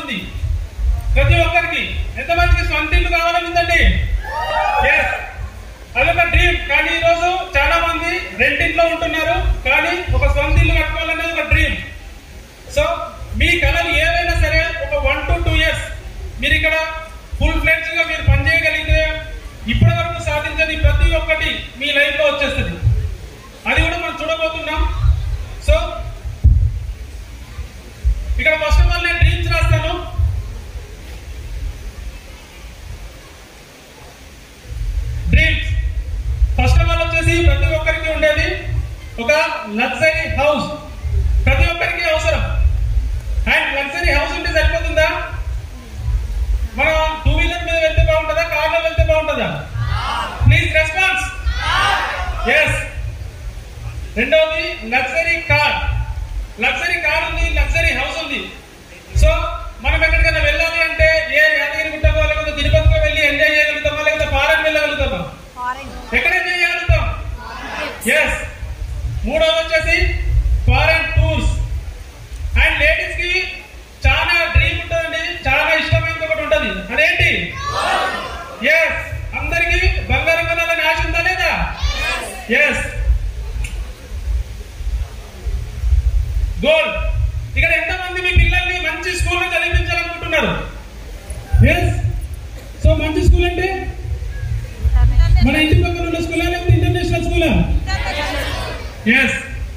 ఉంది ప్రతి ఒక్కరికి ఎంతమందికి సొంత ఇల్లు కావాలని ఉందండి Yes. అదొక డ్రీమ్ కానీ ఈ రోజు చాలా మంది రెంటింట్లో ఉంటున్నారు కానీ ఒక సొంత ఇల్లు కట్టుకోవాలనేది ఒక డ్రీమ్ సో మీ కళలు ఏవైనా సరే ఒక వన్ టు టూ ఇయర్స్ మీరు ఇక్కడ ఫుల్ ఫ్లెడ్జ్ గా మీరు పనిచేయగలిగితే ఇప్పటి వరకు సాధించని ప్రతి ఒక్కటి మీ లైఫ్ లో వచ్చేస్తుంది అది కూడా మనం చూడబోతున్నాం సో ఇక్కడ ఫస్ట్ ఆఫ్ ఆల్ నేను డ్రీమ్స్ రాస్తాను డ్రీమ్స్ ఫస్ట్ ఆఫ్ ఆల్ వచ్చేసి ప్రతి ఒక్కరికి ఉండేది ఒక లగ్జరీ హౌస్ ప్రతి ఒక్కరికి అవసరం అండ్ లగ్జరీ హౌస్ ఉంటే సరిపోతుందా మనం టూ వీలర్ మీద వెళ్తే బాగుంటుందా కార్లో వెళ్తే బాగుంటుందా ప్లీజ్ రెస్పాన్స్ ఎస్ రెండవది లగ్జరీ కార్ లగ్జరీ కార్ ఉంది లగ్జరీ హౌస్ ఉంది సో మనం ఎక్కడికైనా వెళ్ళాలి అంటే ఏ యాదగిరి గుట్టకో లేకపోతే తిరుపతికో వెళ్ళి ఎంజాయ్ చేయగలుగుతామా లేకపోతే ఫారెన్ వెళ్ళగలుగుతామా ఎక్కడ ఎంజాయ్ చేయగలుగుతాం ఎస్ మూడవది వచ్చేసి ఫారెన్ టూర్స్ అండ్ లేడీస్ కి చాలా డ్రీమ్ ఉంటుందండి చాలా ఇష్టమైనది ఒకటి ఉంటుంది అదేంటి ఎస్ అందరికి బంగారం కొనాలని ఆశ ఉందా లేదా ఎస్ గోల్డ్ ఇక్కడ ఎంతమంది మీ పిల్లల్ని మంచి స్కూల్లో చదివించాలనుకుంటున్నారు ఎస్ సో మంచి స్కూల్ అంటే మన ఇంటి పక్కన ఉన్న స్కూలా లేకపోతే ఇంటర్నేషనల్ స్కూలా ఎస్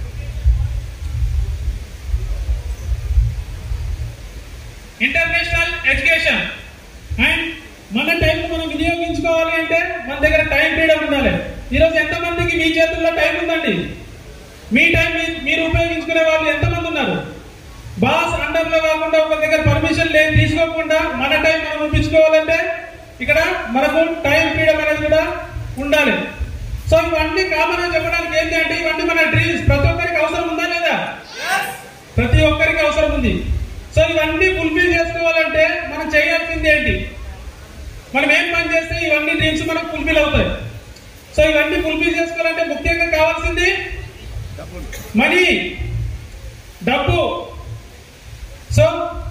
ఇంటర్నేషనల్ ఎడ్యుకేషన్ అండ్ మన టైం మనం వినియోగించుకోవాలి అంటే మన దగ్గర టైం ఫ్రీడమ్ ఉండాలి ఈరోజు ఎంతమందికి మీ చేతుల్లో టైం ఉందండి మీ టైం మీ- మీరు ఉపయోగించుకునే వాళ్ళు ఎంతమంది ఉన్నారు బాస్ అండర్ లో కాకుండా ఒక దగ్గర పర్మిషన్ లేదు తీసుకోకుండా మన టైం మనం ఉపయోగించుకోవాలంటే ఇక్కడ మనకు టైం ఫ్రీడమ్ అనేది కూడా ఉండాలి సో ఇవన్నీ కామన్ గా చెప్పడానికి ఏంటి అంటే ఇవన్నీ మన డ్రీమ్స్ ప్రతి ఒక్కరికి అవసరం ఉందా లేదా ప్రతి ఒక్కరికి అవసరం ఉంది సో ఇవన్నీ ఫుల్ఫిల్ చేసుకోవాలంటే మనం చేయాల్సింది ఏంటి మనం ఏం పని చేస్తే ఇవన్నీ డ్రీమ్స్ మనకు ఫుల్ఫిల్ అవుతాయి సో ఇవన్నీ ఫుల్ఫిల్ చేసుకోవాలంటే ముఖ్యంగా కావాల్సింది మనీ డబ్బు సో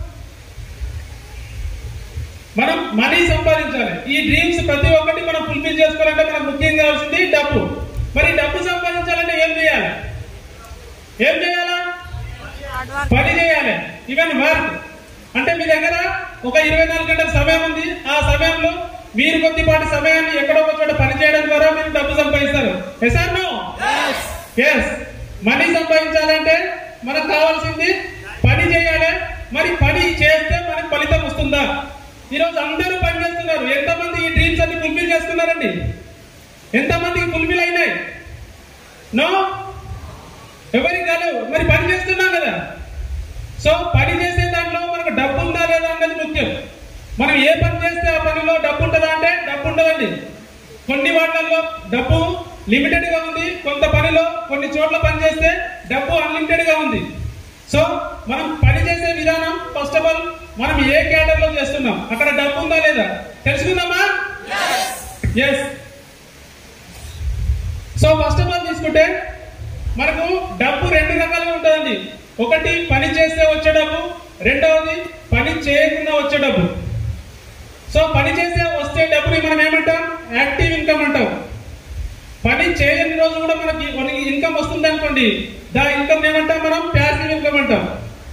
మనం మనీ సంపాదించాలి ఈ డ్రీమ్స్ ప్రతి ఒక్కటి మనం ఫుల్ఫిల్ చేసుకోవాలంటే మనకు ముఖ్యంగా కావాల్సింది డబ్బు మరి డబ్బు సంపాదించాలంటే ఏం చేయాలి ఏం చేయాలా పని చేయాలి ఈవెన్ వర్క్ అంటే మీ దగ్గర ఒక ఇరవై నాలుగు గంటల సమయం ఉంది ఆ సమయంలో మీరు కొద్దిపాటి సమయాన్ని ఎక్కడో ఒక చోట పని చేయడం ద్వారా మీరు డబ్బు సంపాదిస్తారు yes or no yes money సంపాదించాలంటే మనకు కావాల్సింది పని చేయాలి మరి పని చేస్తే మనకు ఫలితం వస్తుందా ఈరోజు అందరూ పని చేస్తున్నారు ఎంతమంది ఈ డ్రీమ్స్ అన్ని ఫుల్ఫిల్ చేస్తున్నారండి ఎంతమందికి ఫుల్ఫిల్ అయినాయి నో ఎవరికి కాలేవు మరి పని చేస్తున్నాం కదా సో పని చేసే దాంట్లో మనకు డబ్బు ఉందా లేదా అన్నది ముఖ్యం మనం ఏ పని చేస్తే ఆ పనిలో డబ్బు ఉంటుందా అంటే డబ్బు ఉండదండి కొన్ని వాటిల్లో డబ్బు లిమిటెడ్ గా ఉంది కొంత పనిలో కొన్ని చోట్ల పని చేస్తే డబ్బు అన్లిమిటెడ్ గా ఉంది సో మనం పని చేసే విధానం ఫస్ట్ ఆఫ్ ఆల్ మనం ఏ క్యాటర్ లో చేస్తున్నాం అక్కడ డబ్బు ఉందా లేదా తెలుసుకుందామా yes so first of all తీసుకుంటే మనకు డబ్బు రెండు రకాలుగా ఉంటుందండి ఒకటి పని చేస్తే వచ్చే డబ్బు రెండవది పని చేయకుండా వచ్చే డబ్బు సో పని చేస్తే వస్తే డబ్బుని మనం ఏమంటాం యాక్టివ్ ఇన్కమ్ అంటాం పని చేయని రోజు కూడా మనకి మనకి ఇన్కమ్ వస్తుంది అనుకోండి దా ఇన్కమ్ ఏమంటాం మనం ప్యాసివ్ ఇన్కమ్ అంటాం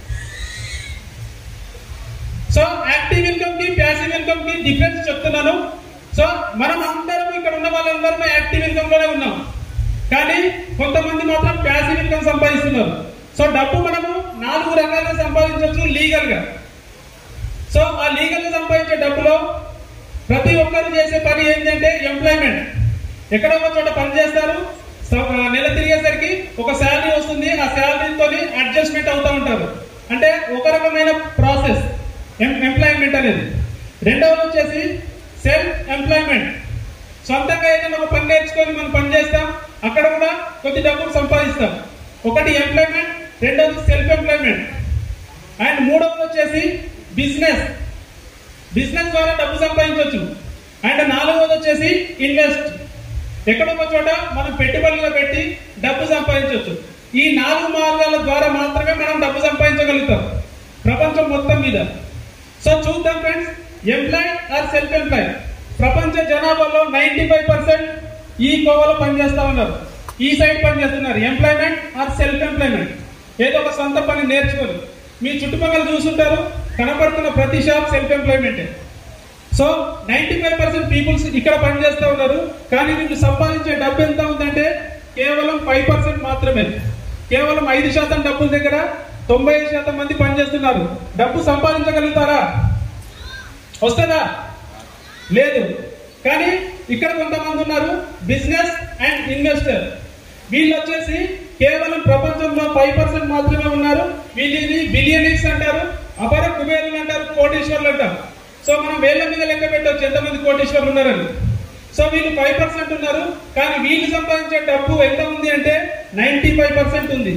సో యాక్టివ్ ఇన్కమ్ కి ప్యాసివ్ ఇన్కమ్ కి డిఫరెన్స్ చెప్తున్నాను సో మనం అందరం ఇక్కడ ఉన్న వాళ్ళందరం యాక్టివ్ ఇన్కమ్ లోనే ఉన్నాం కానీ కొంతమంది మాత్రం ప్యాసివ్ ఇన్కమ్ సంపాదిస్తున్నారు సో డబ్బు మనము నాలుగు రకాలుగా సంపాదించవచ్చు లీగల్ గా సో ఆ లీగల్ గా సంపాదించే డబ్బులో ప్రతి ఒక్కరు చేసే పని ఏంటంటే ఎంప్లాయ్మెంట్ ఎక్కడో ఒక చోట పని చేస్తారు స- ఆ నెల తిరిగేసరికి ఒక శాలరీ వస్తుంది ఆ శాలరీతో అడ్జస్ట్మెంట్ అవుతూ ఉంటారు అంటే ఒక రకమైన ప్రాసెస్ ఎంప్లాయ్మెంట్ అనేది రెండవది వచ్చేసి సెల్ఫ్ ఎంప్లాయ్మెంట్ సొంతంగా ఏదైనా ఒక పని నేర్చుకొని మనం పని చేస్తాం అక్కడ కూడా కొద్ది డబ్బులు సంపాదిస్తాం ఒకటి ఎంప్లాయ్మెంట్ రెండవది సెల్ఫ్ ఎంప్లాయ్మెంట్ అండ్ మూడవది వచ్చేసి బిజినెస్ బిజినెస్ ద్వారా డబ్బు సంపాదించవచ్చు అండ్ నాలుగవది వచ్చేసి ఇన్వెస్ట్ ఎక్కడో ఒక చోట మనం పెట్టుబడులుగా పెట్టి డబ్బు సంపాదించవచ్చు ఈ నాలుగు మార్గాల ద్వారా మాత్రమే మనం డబ్బు సంపాదించగలుగుతాం ప్రపంచం మొత్తం మీద సో చూద్దాం friends employ or self employ ప్రపంచ జనాభాలో నైన్టీ ఫైవ్ పర్సెంట్ ఈ కోవలో పనిచేస్తా ఉన్నారు ఈ సైడ్ పనిచేస్తున్నారు ఎంప్లాయ్మెంట్ ఆర్ సెల్ఫ్ ఎంప్లాయ్మెంట్ ఏదో ఒక సొంత పని నేర్చుకొని మీ చుట్టుపక్కల చూస్తుంటారు కనపడుతున్న ప్రతి షాప్ సెల్ఫ్ ఎంప్లాయ్మెంటే so ninety five percent peoples ఇక్కడ పనిచేస్తూ ఉన్నారు కానీ వీళ్ళు సంపాదించే డబ్బు ఎంత ఉందంటే కేవలం ఫైవ్ పర్సెంట్ మాత్రమే కేవలం ఐదు శాతం డబ్బుల దగ్గర తొంభై ఐదు శాతం మంది పనిచేస్తున్నారు డబ్బు సంపాదించగలుగుతారా వస్తుందా లేదు కానీ ఇక్కడ కొంతమంది ఉన్నారు బిజినెస్ అండ్ ఇన్వెస్టర్ వీళ్ళు వచ్చేసి కేవలం ప్రపంచంలో ఫైవ్ పర్సెంట్ మాత్రమే ఉన్నారు వీళ్ళని బిలియనీర్స్ అంటారు అపర కుబేరులు అంటారు కోటీశ్వర్లు అంటారు సో మనం వేళ్ల మీద లెక్క పెట్టవచ్చు ఎంతమంది కోటీశ్వర్లు ఉన్నారని సో వీళ్ళు ఫైవ్ పర్సెంట్ ఉన్నారు కానీ వీళ్ళు సంపాదించే డబ్బు ఎంత ఉంది అంటే నైన్టీ ఫైవ్ పర్సెంట్ ఉంది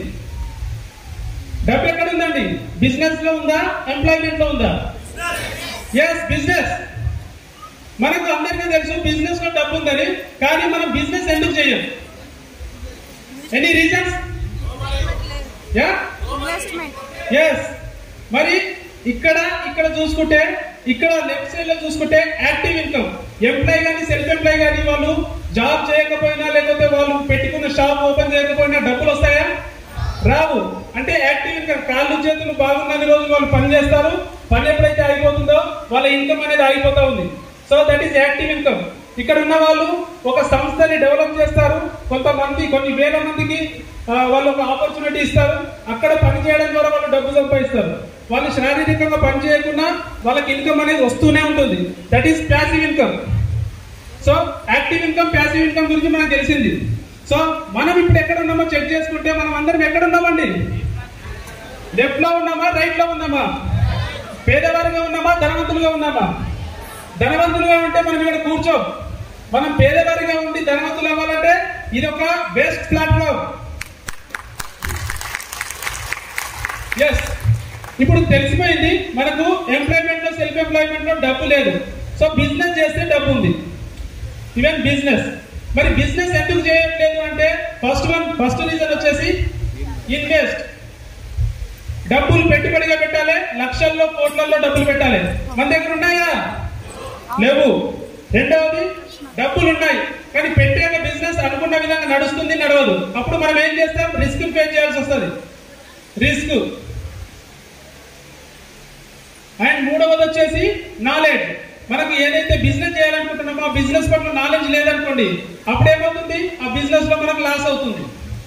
డబ్బు ఎక్కడ ఉందండి బిజినెస్ లో ఉందా ఎంప్లాయ్మెంట్ లో ఉందా ఎస్ బిజినెస్ మనకు అందరికీ తెలుసు బిజినెస్ లో డబ్బు ఉందని కానీ మనం బిజినెస్ ఎందుకు చేయం any reasons yeah investment yes మరి ఇక్కడ ఇక్కడ చూసుకుంటే ఇక్కడ లెఫ్ట్ సైడ్ లో చూసుకుంటే యాక్టివ్ ఇన్కమ్ ఎంప్లాయ్ కానీ సెల్ఫ్ ఎంప్లాయ్ కానీ వాళ్ళు జాబ్ చేయకపోయినా లేకపోతే వాళ్ళు పెట్టుకున్న షాప్ ఓపెన్ చేయకపోయినా డబ్బులు వస్తాయా రావు అంటే యాక్టివ్ ఇన్కమ్ కాళ్ళు చేతులు బాగున్నన్ని రోజులు వాళ్ళు పని చేస్తారు పని ఎప్పుడైతే అయిపోతుందో వాళ్ళ ఇన్కమ్ అనేది ఆగిపోతా ఉంది so that is active income ఇక్కడ ఉన్న వాళ్ళు ఒక సంస్థని డెవలప్ చేస్తారు కొంతమంది కొన్ని వేల మందికి ఆ, వాళ్ళు ఒక ఆపర్చునిటీ ఇస్తారు అక్కడ పని చేయడం ద్వారా వాళ్ళు డబ్బు సంపాదిస్తారు వాళ్ళు శారీరకంగా పని చేయకుండా వాళ్ళకి ఇన్కమ్ అనేది వస్తూనే ఉంటుంది that is passive income so active income passive income గురించి మనకు తెలిసింది సో మనం ఇప్పుడు ఎక్కడ ఉన్నామో చెక్ చేసుకుంటే మనం అందరం ఎక్కడ ఉన్నామండి లెఫ్ట్ లో ఉన్నామా రైట్ లో ఉన్నామా పేదవారిగా ఉన్నామా ధనవంతులుగా ఉన్నామా ధనవంతులుగా ఉంటే మనం ఇక్కడ కూర్చో మనం పేదవారిగా ఉండి ధనవంతులు అవ్వాలంటే ఇది ఒక బెస్ట్ ప్లాట్ఫామ్ ఎస్ ఇప్పుడు తెలిసిపోయింది మనకు ఎంప్లాయ్మెంట్ లో సెల్ఫ్ ఎంప్లాయ్మెంట్ లో డబ్బు లేదు సో బిజినెస్ చేస్తే డబ్బు ఉంది ఈవెన్ బిజినెస్ మరి బిజినెస్ ఎందుకు చేయట్లేదు అంటే ఫస్ట్ వన్ ఫస్ట్ రీజన్ వచ్చేసి ఇన్వెస్ట్ డబ్బులు పెట్టుబడిగా పెట్టాలి లక్షల్లో కోట్లలో డబ్బులు పెట్టాలి మన దగ్గర ఉన్నాయా లేవు రెండవది డబ్బులు ఉన్నాయి కానీ పెట్టాక బిజినెస్ అనుకున్న విధంగా నడుస్తుంది నడవదు అప్పుడు మనం ఏం చేస్తాం రిస్క్ పే చేయాల్సి వస్తుంది రిస్క్ అండ్ మూడవది వచ్చేసి నాలెడ్జ్ మనకు ఏదైతే బిజినెస్ చేయాలనుకుంటున్నామో ఆ బిజినెస్ పట్ల నాలెడ్జ్ లేదనుకోండి అప్పుడు ఏమవుతుంది ఆ బిజినెస్ లో మనకు లాస్ అవుతుంది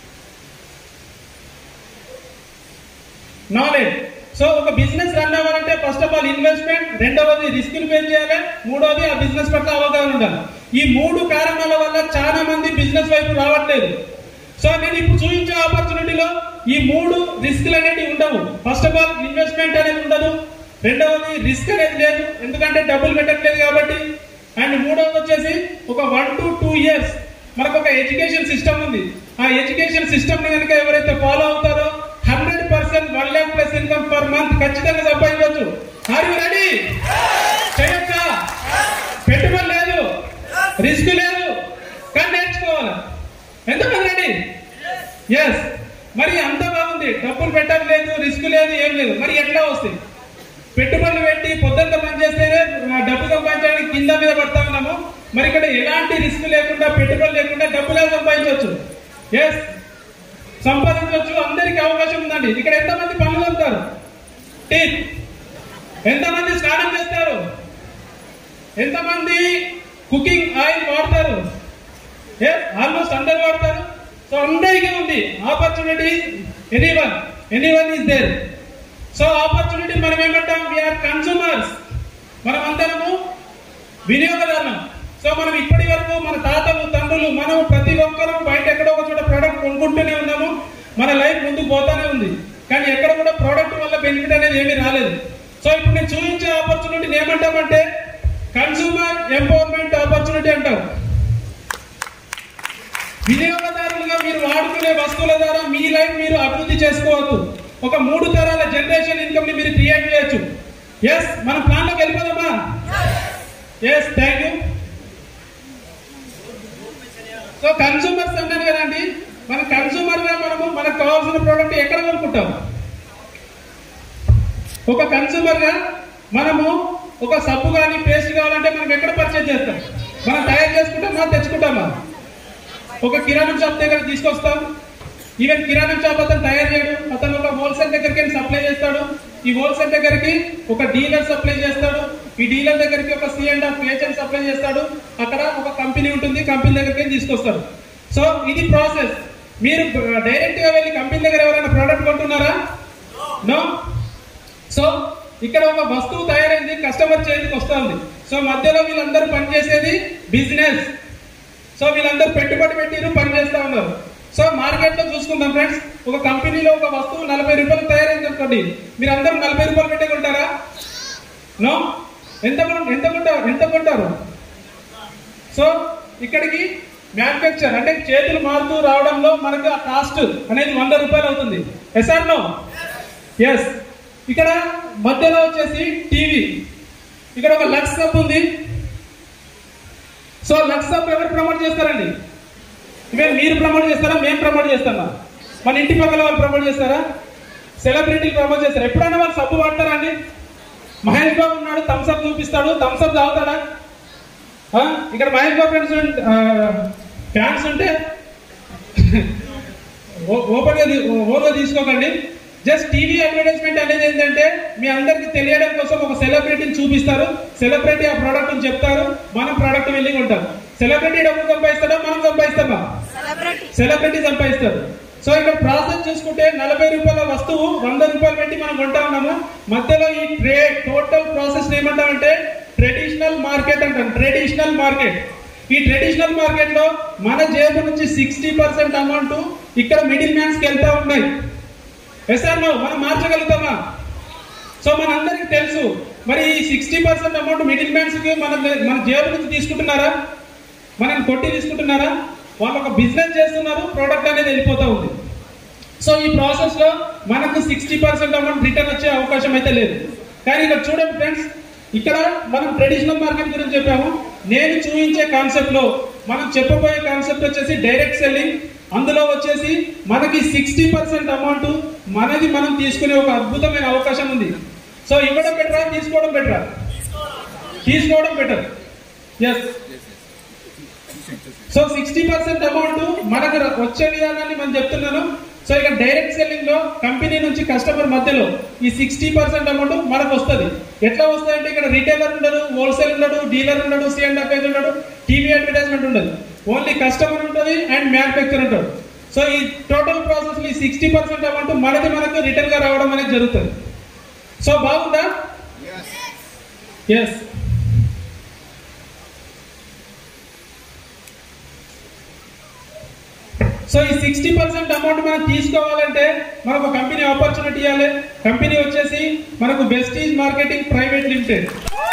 నాలెడ్జ్ సో ఒక బిజినెస్ రన్ అవ్వాలంటే ఫస్ట్ ఆఫ్ ఆల్ ఇన్వెస్ట్మెంట్ రెండవది రిస్క్ పే చేయాలి మూడవది ఆ బిజినెస్ పట్ల అవగాహన ఉండాలి ఈ మూడు కారణాల వల్ల చాలా మంది బిజినెస్ వైపు రావట్లేదు సో నేను ఇప్పుడు చూపించే ఆపర్చునిటీలో ఈ మూడు రిస్క్లు అనేవి ఉండవు ఫస్ట్ ఆఫ్ ఆల్ ఇన్వెస్ట్మెంట్ అనేది ఉండదు రెండవది రిస్క్ అనేది లేదు ఎందుకంటే డబ్బులు పెట్టట్లేదు కాబట్టి అండ్ మూడవది వచ్చేసి ఒక వన్ టు టూ ఇయర్స్ మనకు ఒక ఎడ్యుకేషన్ సిస్టమ్ ఉంది ఆ ఎడ్యుకేషన్ సిస్టమ్ ని కనుక ఎవరైతే ఫాలో అవుతారో hundred percent one lakh plus income per month ఖచ్చితంగా సంపాదించవచ్చు ఆర్ యు రెడీ చేయొచ్చా పెట్టుబడి లేదు రిస్క్ లేదు కానీ నేర్చుకోవాలి ఎంతమంది రెడీ ఎస్ మరి అంత బాగుంది డబ్బులు పెట్టడం లేదు రిస్క్ లేదు ఏం లేదు మరి ఎట్లా వస్తాయి పెట్టుబడులు పెట్టి పొద్దున్న పని చేస్తేనే ఆ, డబ్బు సంపాదించడానికి కింద మీద పడతా ఉన్నాము మరి ఇక్కడ ఎలాంటి రిస్క్ లేకుండా పెట్టుబడి లేకుండా డబ్బులే సంపాదించవచ్చు ఎస్ సంపాదించవచ్చు అందరికి అవకాశం ఉందండి ఇక్కడ ఎంతమంది పనులు వెళ్తారు టీత్ ఎంతమంది స్నానం చేస్తారు ఎంతమంది కుకింగ్ ఆయిల్ వాడతారు ఆల్మోస్ట్ అందరు వాడతారు సో అందరికీ ఉంది opportunity any one any one is there so opportunity మనం ఏమంటాం వీఆర్ కన్సూమర్స్ మనం అందరము వినియోగదారులం సో మనం ఇప్పటి వరకు మన తాతలు తండ్రులు మనం ప్రతి ఒక్కరూ బయట ఎక్కడో ఒక చోట ప్రోడక్ట్ కొనుక్కుంటూనే ఉన్నాము మన లైఫ్ ముందుకు పోతానే ఉంది కానీ ఎక్కడ కూడా ప్రోడక్ట్ వల్ల బెనిఫిట్ అనేది ఏమీ రాలేదు సో ఇప్పుడు నేను చూపించే ఆపర్చునిటీని ఏమంటామంటే కన్సూమర్ ఎంపవర్మెంట్ ఆపర్చునిటీ అంటాం వినియోగదారులుగా మీరు వాడుకునే వస్తువుల ద్వారా మీ లైఫ్ మీరు అభివృద్ధి చేసుకోవచ్చు ఒక మూడు తరాల జనరేషన్ ఇన్కమ్ ని మీరు క్రియేట్ చేయొచ్చు ఎస్ మన ప్లాన్ లోకి వెళ్ళిపోదామా yes thank you so consumers అన్నాను కదండి మన కన్సూమర్ గా మనము మనకు కావాల్సిన ప్రోడక్ట్ ఎక్కడ కొనుక్కుంటాం ఒక కన్సూమర్ గా మనము ఒక సబ్బు కానీ పేస్ట్ కావాలంటే మనం ఎక్కడ పర్చేజ్ చేస్తాం మనం తయారు చేసుకుంటామా తెచ్చుకుంటామా ఒక కిరాణం షాప్ దగ్గర తీసుకొస్తాం ఈవెన్ కిరాణం షాప్ అతను తయారు చేయడు అతను ఒక హోల్సేల్ దగ్గరికి వెళ్ళి సప్లై చేస్తాడు ఈ హోల్సేల్ దగ్గరికి ఒక డీలర్ సప్లై చేస్తాడు ఈ డీలర్ దగ్గరికి ఒక C and F agent supply చేస్తాడు అక్కడ ఒక కంపెనీ ఉంటుంది కంపెనీ దగ్గరికి వెళ్ళి తీసుకొస్తాడు సో ఇది ప్రాసెస్ మీరు డైరెక్ట్ గా వెళ్ళి కంపెనీ దగ్గర ఎవరైనా ప్రోడక్ట్ కొంటున్నారా నో సో ఇక్కడ ఒక వస్తువు తయారైంది కస్టమర్ చేతికి వస్తుంది సో మధ్యలో వీళ్ళందరూ పనిచేసేది బిజినెస్ సో వీళ్ళందరూ పెట్టుబడి పెట్టిరు పని చేస్తా ఉన్నారు సో మార్కెట్ లో చూసుకుందాం ఫ్రెండ్స్ ఒక కంపెనీలో ఒక వస్తువు నలభై రూపాయలు తయారైంది అనుకోండి మీరు అందరూ నలభై రూపాయలు పెట్టే కొంటారా నో ఎంత కొన్- ఎంత కొంటారు ఎంత కొంటారు సో ఇక్కడికి మ్యానుఫ్యాక్చర్ అంటే చేతులు మారుతూ రావడంలో మనకు ఆ కాస్ట్ అనేది వంద రూపాయలు అవుతుంది ఎస్ ఆర్ నో ఎస్ ఇక్కడ మధ్యలో వచ్చేసి టీవీ ఇక్కడ ఒక లక్స్ సబ్ ఉంది సో లక్స్ సబ్ ఎవరు ప్రమోట్ చేస్తారండి ఇవే మీరు ప్రమోట్ చేస్తారా మేము ప్రమోట్ చేస్తామా మన ఇంటి పక్కల వాళ్ళు ప్రమోట్ చేస్తారా సెలబ్రిటీలు ప్రమోట్ చేస్తారా ఎప్పుడైనా వాళ్ళు సబ్బు వాడతారా అండి మహేష్ బాబు ఉన్నాడు థమ్స్ అప్ చూపిస్తాడు థమ్స్ అప్ తాగుతాడా ఆ? ఇక్కడ మహేష్ బాబు ఫ్రెండ్స్ ఫ్యాన్స్ ఉంటే ఓపెన్ గా ఓన్గా తీసుకోకండి జస్ట్ టీవీ అడ్వర్టైజ్మెంట్ అనేది ఏంటంటే మీ అందరికి తెలియడం కోసం ఒక సెలబ్రిటీని చూపిస్తారు సెలబ్రిటీ ఆ ప్రోడక్ట్ చెప్తారు మనం ప్రోడక్ట్ వెళ్ళి కొంటాం సెలబ్రిటీ డబ్బు సంపాదిస్తాడా మనం సంపాదిస్తామా సెలబ్రిటీ సంపాదిస్తారు సో ఇక్కడ ప్రాసెస్ చూసుకుంటే నలభై రూపాయల వస్తువు వంద రూపాయలు పెట్టి మనం కొంటా ఉన్నాము మధ్యలో ఈ ట్రే టోటల్ ప్రాసెస్ ఏమంటామంటే ట్రెడిషనల్ మార్కెట్ అంటాం ట్రెడిషనల్ మార్కెట్ ఈ ట్రెడిషనల్ మార్కెట్ లో మన జేబు నుంచి సిక్స్టీ పర్సెంట్ అమౌంట్ ఇక్కడ మిడిల్ మ్యాన్స్ కి వెళ్తా ఉన్నాయి ఎస్ఆర్ నో మనం మార్చగలుగుతామా సో మనందరికి తెలుసు మరి ఈ sixty percent amount middle mans కి మన మన జేబు నుంచి తీసుకుంటున్నారా మనం కొట్టి తీసుకుంటున్నారా వాళ్ళు ఒక బిజినెస్ చేస్తున్నారు ప్రోడక్ట్ అనేది వెళ్ళిపోతా ఉంది సో ఈ ప్రాసెస్ లో మనకు సిక్స్టీ పర్సెంట్ అమౌంట్ రిటర్న్ వచ్చే అవకాశం అయితే లేదు కానీ ఇక్కడ చూడండి ఫ్రెండ్స్ ఇక్కడ మనం ట్రెడిషనల్ మార్కెట్ గురించి చెప్పాము నేను చూపించే కాన్సెప్ట్ లో మనం చెప్పబోయే కాన్సెప్ట్ వచ్చేసి డైరెక్ట్ సెల్లింగ్ అందులో వచ్చేసి మనకి సిక్స్టీ పర్సెంట్ అమౌంట్ మనది మనం తీసుకునే ఒక అద్భుతమైన అవకాశం ఉంది సో ఇవ్వడం బెటరా తీసుకోవడం బెటరా తీసుకోవడం better yes so sixty percent amount మనకు ర- వచ్చే విధానాన్ని మనం చెప్తున్నాను సో ఇక డైరెక్ట్ సెల్లింగ్ లో కంపెనీ నుంచి కస్టమర్ మధ్యలో ఈ సిక్స్టీ పర్సెంట్ అమౌంట్ మనకు వస్తుంది ఎట్లా వస్తాయంటే ఇక్కడ రిటైలర్ ఉండడు హోల్సేల్ ఉండడు డీలర్ ఉండడు సి అండ్ అఫైజ్ ఉండడు టీవీ అడ్వర్టైజ్మెంట్ ఉండదు ఓన్లీ కస్టమర్ ఉంటుంది అండ్ మ్యానుఫ్యాక్చర్ ఉంటాడు సో ఈ టోటల్ ప్రాసెస్ ఈ సిక్స్టీ పర్సెంట్ అమౌంట్ మనది మనకు రిటర్న్ గా రావడం అనేది జరుగుతుంది సో బాగుందా ఎస్ సో ఈ సిక్స్టీ పర్సెంట్ అమౌంట్ మనం తీసుకోవాలంటే మనకు కంపెనీ ఆపర్చునిటీ ఇవ్వాలి కంపెనీ వచ్చేసి మనకు Vestige marketing private limited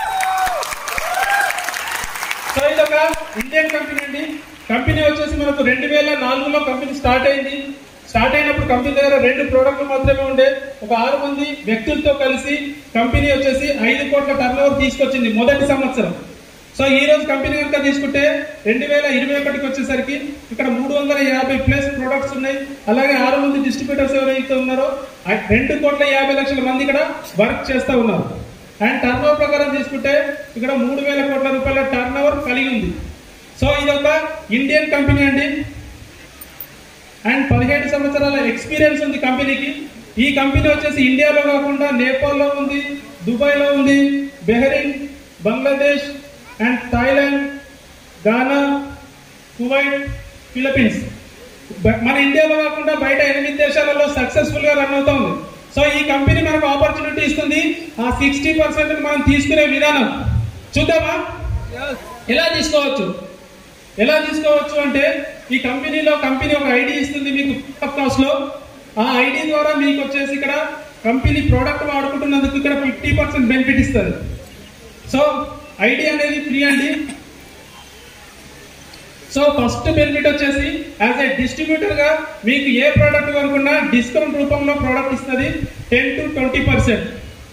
so ఇది ఒక ఇండియన్ కంపెనీ అండి కంపెనీ వచ్చేసి మనకు రెండు వేల నాలుగులో కంపెనీ స్టార్ట్ అయింది స్టార్ట్ అయినప్పుడు కంపెనీ దగ్గర రెండు ప్రోడక్ట్లు మాత్రమే ఉండే ఒక ఆరు మంది వ్యక్తులతో కలిసి కంపెనీ వచ్చేసి ఐదు కోట్ల టర్న్ తీసుకొచ్చింది మొదటి సంవత్సరం సో ఈ రోజు కంపెనీ కనుక తీసుకుంటే రెండు వేల ఇరవై ఒకటికి వచ్చేసరికి ఇక్కడ మూడు వందల యాభై ప్లస్ ప్రొడక్ట్స్ ఉన్నాయి అలాగే ఆరు మంది డిస్ట్రిబ్యూటర్స్ ఎవరైతే ఉన్నారో ఆ రెండు కోట్ల యాభై లక్షల మంది ఇక్కడ వర్క్ చేస్తూ ఉన్నారు అండ్ టర్న్ ఓవర్ ప్రకారం తీసుకుంటే ఇక్కడ మూడు వేల కోట్ల రూపాయల టర్న్ ఓవర్ కలిగి ఉంది సో ఇది ఒక ఇండియన్ కంపెనీ అండి అండ్ పదిహేడు సంవత్సరాల ఎక్స్పీరియన్స్ ఉంది కంపెనీకి ఈ కంపెనీ వచ్చేసి ఇండియాలో కాకుండా నేపాల్లో ఉంది దుబాయ్లో ఉంది Bahrain Bangladesh and Thailand Ghana Kuwait Philippines బ- మన ఇండియాలో కాకుండా బయట ఎనిమిది దేశాలలో సక్సెస్ఫుల్ గా రన్ అవుతా ఉంది సో ఈ కంపెనీ మనకు ఆపర్చునిటీ ఇస్తుంది ఆ సిక్స్టీ పర్సెంట్ మనం తీసుకునే విధానం చూద్దామా ఎలా తీసుకోవచ్చు ఎలా తీసుకోవచ్చు అంటే ఈ కంపెనీలో కంపెనీ ఒక ఐడి ఇస్తుంది మీకు కాస్ట్ లో ఆ ఐడి ద్వారా మీకు వచ్చేసి ఇక్కడ కంపెనీ ప్రోడక్ట్ వాడుకుంటున్నందుకు ఇక్కడ ఫిఫ్టీ పర్సెంట్ బెనిఫిట్ ఇస్తుంది సో ఐడి అనేది ఫ్రీ అండి సో ఫస్ట్ బెనిఫిట్ వచ్చేసి యాజ్ ఏ డిస్ట్రిబ్యూటర్ గా మీకు ఏ ప్రోడక్ట్ కొనుక్కున్నా డిస్కౌంట్ రూపంలో ప్రోడక్ట్ ఇస్తుంది ten to twenty percent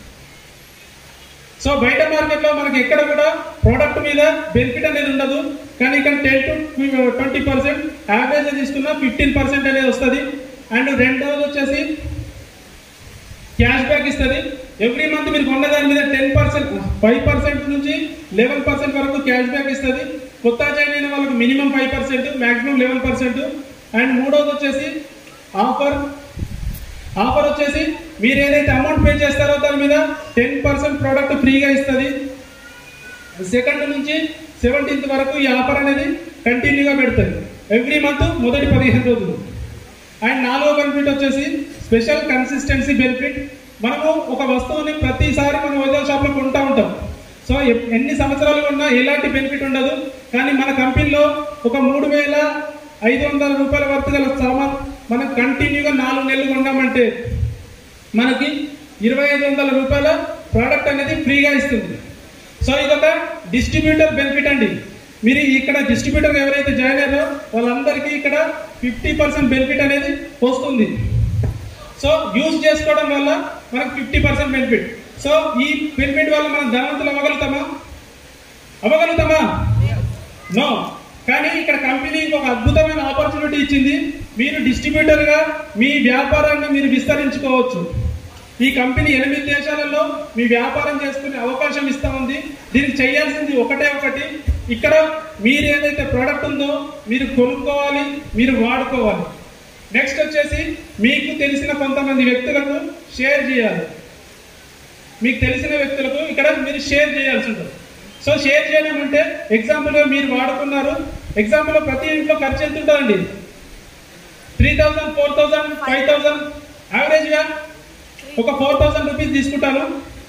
so బయట మార్కెట్ లో మనకి ఎక్కడ కూడా ప్రోడక్ట్ మీద బెనిఫిట్ అనేది ఉండదు కానీ ఇక్కడ ten to twenty percent average తీసుకున్న ఫిఫ్టీన్ పర్సెంట్ అనేది వస్తుంది అండ్ రెండవది వచ్చేసి క్యాష్ బ్యాక్ ఇస్తుంది ఎవ్రీ మంత్ మీరు కొన్న దాని మీద టెన్ పర్సెంట్ ఫైవ్ పర్సెంట్ నుంచి లెవెన్ పర్సెంట్ వరకు క్యాష్ బ్యాక్ ఇస్తుంది కొత్త జాయిన్ అయిన వాళ్ళకి minimum five percent maximum eleven percent and మూడోది వచ్చేసి ఆఫర్ ఆఫర్ వచ్చేసి మీరు ఏదైతే అమౌంట్ పే చేస్తారో దాని మీద టెన్ పర్సెంట్ ప్రోడక్ట్ ఫ్రీగా ఇస్తుంది సెకండ్ నుంచి సెవెంటీన్త్ వరకు ఈ ఆఫర్ అనేది కంటిన్యూగా పెడుతుంది ఎవ్రీ మంత్ మొదటి పదిహేను రోజులు అండ్ నాలుగో బెనిఫిట్ వచ్చేసి స్పెషల్ కన్సిస్టెన్సీ బెనిఫిట్ మనము ఒక వస్తువుని ప్రతిసారి మనం హోల్సేల్ షాప్లో కొంటా ఉంటాం సో ఎప్- ఎన్ని సంవత్సరాలు ఉన్నా ఎలాంటి బెనిఫిట్ ఉండదు కానీ మన కంపెనీలో ఒక మూడు వేల ఐదు వందల రూపాయల వర్త్ గల సామాన్ మనం కంటిన్యూగా నాలుగు నెలలు కొన్నామంటే మనకి ఇరవై ఐదు వందల రూపాయల ప్రోడక్ట్ అనేది ఫ్రీగా ఇస్తుంది సో ఇదొక డిస్ట్రిబ్యూటర్ బెనిఫిట్ అండి మీరు ఇక్కడ డిస్ట్రిబ్యూటర్ ఎవరైతే జాయిన్ అయ్యారో వాళ్ళందరికీ ఇక్కడ ఫిఫ్టీ పర్సెంట్ బెనిఫిట్ అనేది వస్తుంది సో యూజ్ చేసుకోవడం వల్ల మనకు ఫిఫ్టీ పర్సెంట్ బెనిఫిట్ సో ఈ బెనిఫిట్ వల్ల మనం ధనవంతులు అవ్వగలుగుతామా అవ్వగలుగుతామా నో కానీ ఇక్కడ కంపెనీ ఇంకొక అద్భుతమైన ఆపర్చునిటీ ఇచ్చింది మీరు డిస్ట్రిబ్యూటర్ గా మీ వ్యాపారాన్ని మీరు విస్తరించుకోవచ్చు ఈ కంపెనీ ఎనిమిది దేశాలలో మీ వ్యాపారం చేసుకునే అవకాశం ఇస్తా ఉంది దీనికి చేయాల్సింది ఒకటే ఒకటి ఇక్కడ మీరు ఏదైతే ప్రోడక్ట్ ఉందో మీరు కొనుక్కోవాలి మీరు వాడుకోవాలి నెక్స్ట్ వచ్చేసి మీకు తెలిసిన కొంతమంది వ్యక్తులకు షేర్ చేయాలి మీకు తెలిసిన వ్యక్తులకు ఇక్కడ మీరు షేర్ చేయాల్సి ఉంటుంది సో షేర్ చేయడం అంటే ఎగ్జాంపుల్గా మీరు వాడుకున్నారు ఎగ్జాంపుల్ ప్రతి ఇంట్లో ఖర్చు ఎంత ఉంటుందండి three thousand four thousand five thousand యావరేజ్గా ఒక ఫోర్ థౌసండ్ రూపీస్ తీసుకుంటాను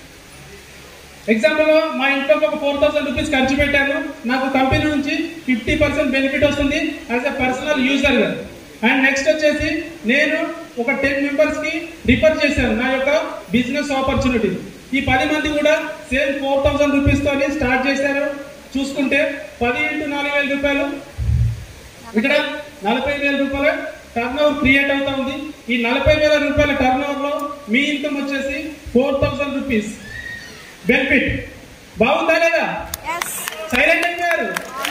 ఎగ్జాంపుల్ మా ఇంట్లో ఒక ఫోర్ థౌసండ్ రూపీస్ ఖర్చు పెట్టాను నాకు కంపెనీ నుంచి ఫిఫ్టీ పర్సెంట్ బెనిఫిట్ వస్తుంది యాజ్ ఎ పర్సనల్ యూజర్గా అండ్ నెక్స్ట్ వచ్చేసి నేను ఒక టెన్ మెంబర్స్కి రిఫర్ చేశాను నా యొక్క బిజినెస్ ఆపర్చునిటీ ఈ పది మంది కూడా సేమ్ ఫోర్ థౌసండ్ రూపీస్తో స్టార్ట్ చేశారు చూసుకుంటే పది ఇంటూ నాలుగు వేల రూపాయలు ఇక్కడ నలభై వేల రూపాయల టర్న్ ఓవర్ క్రియేట్ అవుతా ఉంది ఈ నలభై వేల రూపాయల టర్న్ ఓవర్ లో మీ ఇన్కమ్ వచ్చేసి ఫోర్ థౌసండ్ రూపీస్ బెనిఫిట్ బాగుందా లేదా సైలెంట్ అయిపోయారు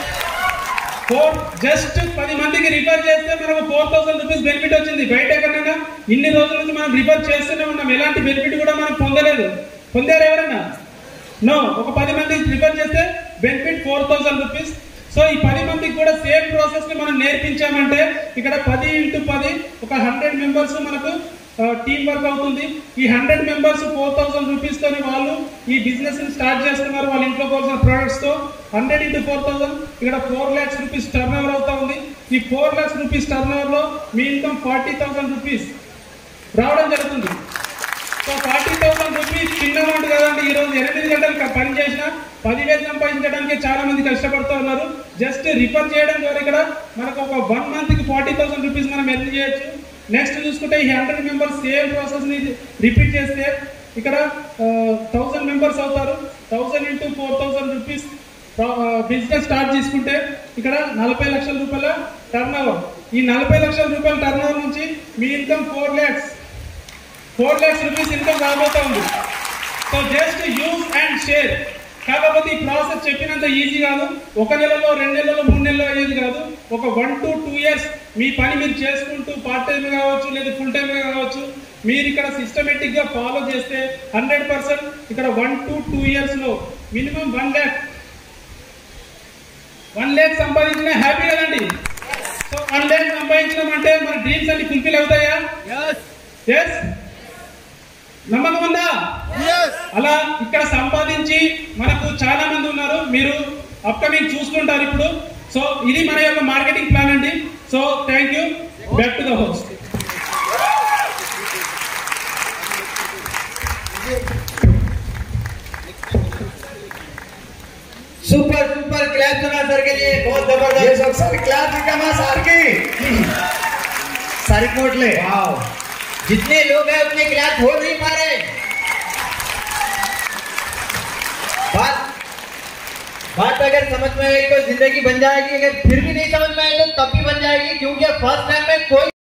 ఫోర్ జస్ట్ పది మందికి రిఫర్ చేస్తే మనకు ఫోర్ థౌసండ్ రూపీస్ బెనిఫిట్ వచ్చింది బయట ఎక్కడైనా ఇన్ని రోజుల నుంచి మనం రిఫర్ చేస్తూనే ఉన్నాం ఎలాంటి బెనిఫిట్ కూడా మనం పొందలేదు పొందారు ఎవరన్నా నో ఒక పది మందికి రిఫర్ చేస్తే benefit four thousand rupees so ఈ పది మందికి కూడా సేమ్ ప్రాసెస్ ని మనం నేర్పించామంటే ఇక్కడ పది ఇంటూ పది ఒక హండ్రెడ్ మెంబర్స్ మనకు టీం వర్క్ అవుతుంది ఈ hundred members four thousand rupees తోని వాళ్ళు ఈ బిజినెస్ ని స్టార్ట్ చేస్తున్నారు వాళ్ళ ఇంట్లో కావాల్సిన ప్రొడక్ట్స్ తో హండ్రెడ్ ఇంటూ ఫోర్ థౌసండ్ ఇక్కడ four lakhs rupees turn over అవుతా ఉంది ఈ four lakhs rupees turn over లో మీ ఇన్కమ్ ఫార్టీ థౌసండ్ రూపీస్ రావడం జరుగుతుంది సో ఫార్టీ థౌసండ్ రూపీస్ చిన్న అమౌంట్ కదండి ఈ రోజు ఎనిమిది గంటలు క- పని చేసిన పదివేలు సంపాదించడానికి చాలా మంది కష్టపడుతూ ఉన్నారు జస్ట్ రిఫర్ చేయడం ద్వారా ఇక్కడ మనకు ఒక వన్ మంత్ కి ఫార్టీ థౌసండ్ రూపీస్ మనం ఎర్న్ చేయొచ్చు నెక్స్ట్ చూసుకుంటే ఈ హండ్రెడ్ మెంబర్స్ సేమ్ ప్రాసెస్ ని రిపీట్ చేస్తే ఇక్కడ థౌసండ్ మెంబర్స్ అవుతారు thousand into four thousand rupees business start చేసుకుంటే ఇక్కడ నలభై లక్షల రూపాయల టర్న్ ఓవర్ ఈ నలభై లక్షల రూపాయల టర్న్ ఓవర్ నుంచి మీ income four lakhs four lakhs rupees income రాబోతా ఉంది so just use and share కాకపోతే ఈ ప్రాసెస్ చెప్పినంత ఈజీ కాదు ఒక నెలలో రెండు నెలలో మూడు నెలలో అయ్యేది కాదు ఒక వన్ టు టూ ఇయర్స్ మీ పని మీరు చేసుకుంటూ పార్ట్ టైం కావచ్చు లేదా ఫుల్ టైం కావచ్చు మీరు ఇక్కడ సిస్టమేటిక్ గా ఫాలో చేస్తే హండ్రెడ్ పర్సెంట్ ఇక్కడ వన్ టు టూ ఇయర్స్ లో minimum one lakh one lakh సంపాదించిన హ్యాపీ కదండి సో వన్ ల్యాక్ సంపాదించడం అంటే మన డ్రీమ్స్ అన్ని ఫుల్ఫిల్ అవుతాయా ఎస్ నమ్మకం ఉందా అలా ఇక్కడ సంపాదించి మనకు చాలా మంది ఉన్నారు మీరు అప్కమింగ్ చూసుకుంటారు ఇప్పుడు సో ఇది మన యొక్క మార్కెటింగ్ ప్లాన్ అండి so thank you back to the host super super clap सुना सर के लिए बहुत जबरदस्त ये सब सर क्लास निकामा सर की सारी कोटले वाओ जितने लोग हैं उतने क्लैप हो नहीं पा रहे बात बात अगर समझ में आई तो जिंदगी बन जाएगी अगर फिर भी नहीं समझ में आई तो तब भी बन जाएगी क्योंकि फर्स्ट टाइम में कोई